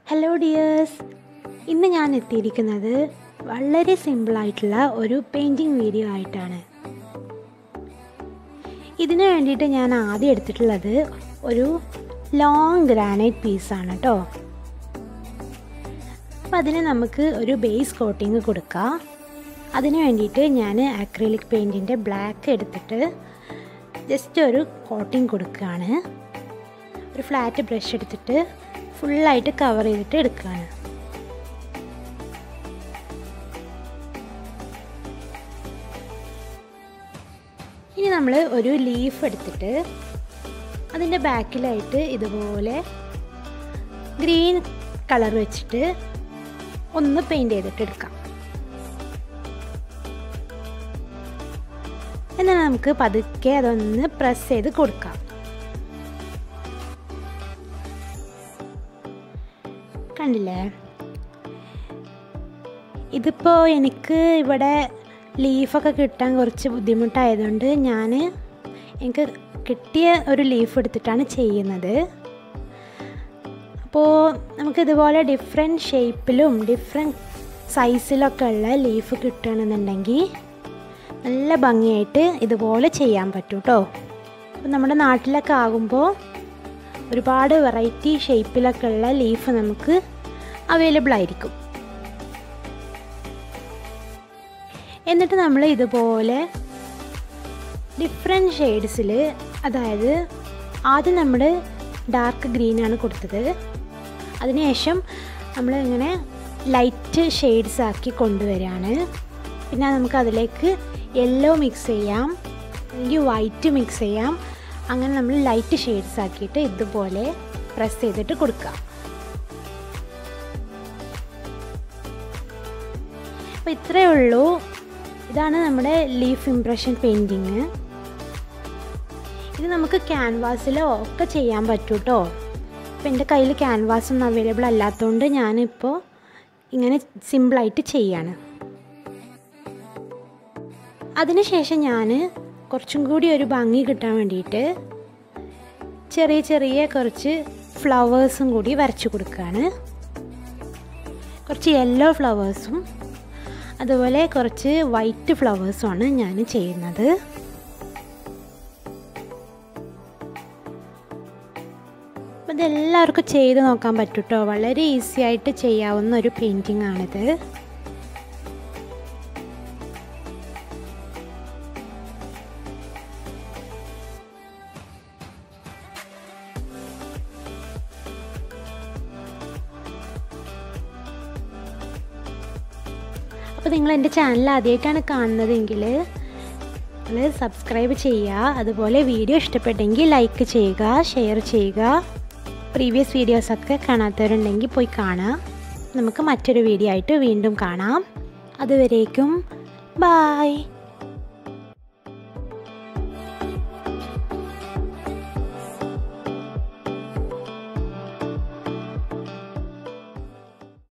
hello dears ഇന്ന് ഞാൻ എത്തിയിരിക്കുന്നത് വളരെ സിമ്പിളായിട്ടുള്ള ഒരു പെയിൻറ്റിങ് വീഡിയോ ആയിട്ടാണ് ഇതിനു വേണ്ടിയിട്ട് ഞാൻ ആദ്യം എടുത്തിട്ടുള്ളത് ഒരു ലോങ് ഗ്രാനൈറ്റ് പീസാണ് കേട്ടോ അപ്പം അതിന് നമുക്ക് ഒരു ബേസ് കോട്ടിങ് കൊടുക്കാം അതിന് വേണ്ടിയിട്ട് ഞാൻ അക്രിലിക് പെയിൻറ്റിൻ്റെ ബ്ലാക്ക് എടുത്തിട്ട് ജസ്റ്റ് ഒരു കോട്ടിങ് കൊടുക്കുകയാണ് ഒരു ഫ്ലാറ്റ് ബ്രഷ് എടുത്തിട്ട് ഫുള്ളായിട്ട് കവർ ചെയ്തിട്ട് എടുക്കുകയാണ് ഇനി നമ്മൾ ഒരു ലീഫ് എടുത്തിട്ട് അതിൻ്റെ ബാക്കിലായിട്ട് ഇതുപോലെ ഗ്രീൻ കളർ വെച്ചിട്ട് ഒന്ന് പെയിൻറ് ചെയ്തിട്ട് എടുക്കാം എന്നാൽ നമുക്ക് പതുക്കെ അതൊന്ന് പ്രസ് ചെയ്ത് കൊടുക്കാം കണ്ടില്ലേ ഇതിപ്പോൾ എനിക്ക് ഇവിടെ ലീഫൊക്കെ കിട്ടാൻ കുറച്ച് ബുദ്ധിമുട്ടായതുകൊണ്ട് ഞാൻ എനിക്ക് കിട്ടിയ ഒരു ലീഫ് എടുത്തിട്ടാണ് ചെയ്യുന്നത് അപ്പോൾ നമുക്ക് ഇതുപോലെ ഡിഫറെൻറ്റ് ഷേപ്പിലും ഡിഫറെൻറ്റ് സൈസിലൊക്കെ ഉള്ള ലീഫ് കിട്ടുകയാണെന്നുണ്ടെങ്കിൽ നല്ല ഭംഗിയായിട്ട് ഇതുപോലെ ചെയ്യാൻ പറ്റും കേട്ടോ അപ്പോൾ നമ്മുടെ നാട്ടിലൊക്കെ ആകുമ്പോൾ ഒരുപാട് വെറൈറ്റി ഷേപ്പിലൊക്കെ ഉള്ള ലീഫ് നമുക്ക് അവൈലബിൾ ആയിരിക്കും എന്നിട്ട് നമ്മൾ ഇതുപോലെ ഡിഫറെൻറ്റ് ഷെയ്ഡ്സിൽ അതായത് ആദ്യം നമ്മൾ ഡാർക്ക് ഗ്രീനാണ് കൊടുത്തത് അതിനുശേഷം നമ്മൾ ഇങ്ങനെ ലൈറ്റ് ഷെയ്ഡ്സ് ആക്കി കൊണ്ടുവരികയാണ് പിന്നെ നമുക്ക് അതിലേക്ക് യെല്ലോ മിക്സ് ചെയ്യാം അല്ലെങ്കിൽ വൈറ്റ് മിക്സ് ചെയ്യാം അങ്ങനെ നമ്മൾ ലൈറ്റ് ഷെയ്ഡ്സ് ആക്കിയിട്ട് ഇതുപോലെ പ്രസ് ചെയ്തിട്ട് കൊടുക്കുക അപ്പോൾ ഇത്രയേ ഉള്ളൂ ഇതാണ് നമ്മുടെ ലീഫ് ഇംപ്രഷൻ പെയിൻറ്റിങ് ഇത് നമുക്ക് ക്യാൻവാസിലോ ഒക്കെ ചെയ്യാൻ പറ്റും കേട്ടോ അപ്പോൾ എൻ്റെ കയ്യിൽ ക്യാൻവാസ് ഒന്നും അവൈലബിൾ അല്ലാത്തതുകൊണ്ട് ഞാനിപ്പോൾ ഇങ്ങനെ സിമ്പിളായിട്ട് ചെയ്യാണ് അതിനുശേഷം ഞാൻ കുറച്ചും കൂടി ഒരു ഭംഗി കിട്ടാൻ വേണ്ടിയിട്ട് ചെറിയ ചെറിയ കുറച്ച് ഫ്ലവേഴ്സും കൂടി വരച്ചു കൊടുക്കുകയാണ് കുറച്ച് യെല്ലോ ഫ്ലവേഴ്സും അതുപോലെ കുറച്ച് വൈറ്റ് ഫ്ലവേഴ്സുമാണ് ഞാൻ ചെയ്യുന്നത് അപ്പോൾ ഇതെല്ലാവർക്കും ചെയ്ത് നോക്കാൻ പറ്റും കേട്ടോ വളരെ ഈസി ആയിട്ട് ചെയ്യാവുന്ന ഒരു പെയിൻറ്റിംഗ് ആണിത് അപ്പോൾ നിങ്ങൾ എൻ്റെ ചാനൽ ആദ്യമായിട്ടാണ് കാണുന്നതെങ്കിൽ നിങ്ങൾ സബ്സ്ക്രൈബ് ചെയ്യുക അതുപോലെ വീഡിയോ ഇഷ്ടപ്പെട്ടെങ്കിൽ ലൈക്ക് ചെയ്യുക ഷെയർ ചെയ്യുക പ്രീവിയസ് വീഡിയോസൊക്കെ കാണാത്തവരുണ്ടെങ്കിൽ പോയി കാണുക നമുക്ക് മറ്റൊരു വീഡിയോ ആയിട്ട് വീണ്ടും കാണാം അതുവരേക്കും ബായ്